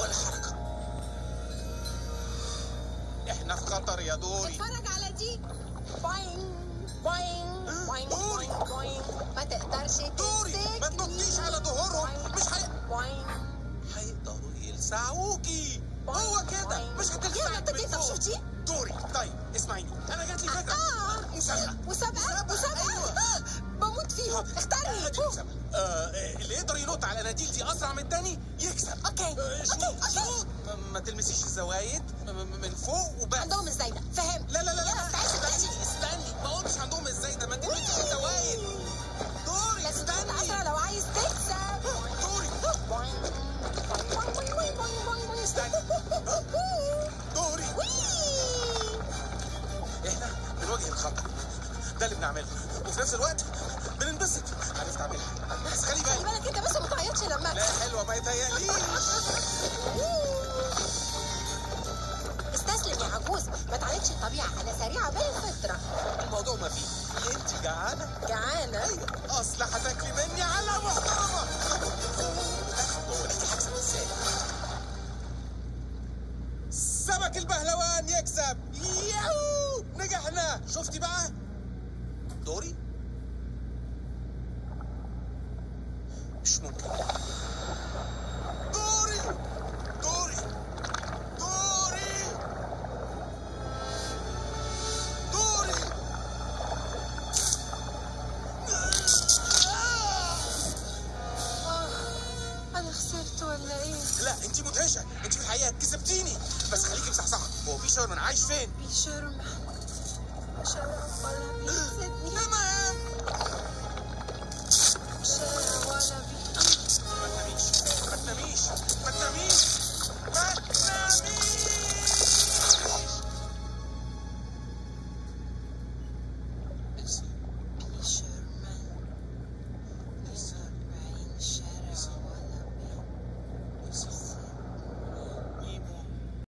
ولا حركة احنا في خطر يا دوري اتفرج على دي بوينج بوينج بوينج دوري. بوينج بوينج ما تقدرش دوري ما تمسكني. تنطيش على ظهورهم مش هي... بوينج هيقدروا يلسعوكي هو كده مش يلا هتلسعك انت من جيت فوق. شوف دي دوري طيب اسمعيني انا جات لي فكرة اه مسابقة مسابقة مسابقة أيوة. آه، بموت فيهم اختارني أدي مسابقة. آه، اللي يقدر ينط على الاناديل دي اسرع من التاني يكسب اوكي آه، شوط اوكي اوكي شوط ما- ما تلمسيش الزوايد م- م- من فوق وبس عندهم ازاي ده فهم لا لا لا لا يلا استعد استني استني ما قلتش عندهم ازاي ده ما تلمسيش الزوايد دوري لازم تكون استني اسرع لو عايز تكسب دوري بوينج بوينج بوينج بوينج بوينج بوينج استني دوري وي. احنا بنواجه الخطر ده اللي بنعمله وفي نفس الوقت بننبسط عرفت اعملها بس خلي خلي بالك بالك انت بس ما تعيطش لما لا حلوه ما يتهيأليش استسلم يا عجوز ما تعاندش الطبيعة أنا سريعة بالفطرة الموضوع ما فيه انت جعانه جعانة اصل هتاكلي مني على محترمه هو انت هكسب ازاي سمك البهلوان يكسب ياهو نجحنا شفتي بقى دوري مش ممكن دوري دوري دوري دوري آه، أنا خسرت ولا إيه؟ لا انت مدهشه انت في الحقيقه كسبتيني بس خليكي مصحصحه هو في شاورما عايش فين بيشرم شرف ولا بي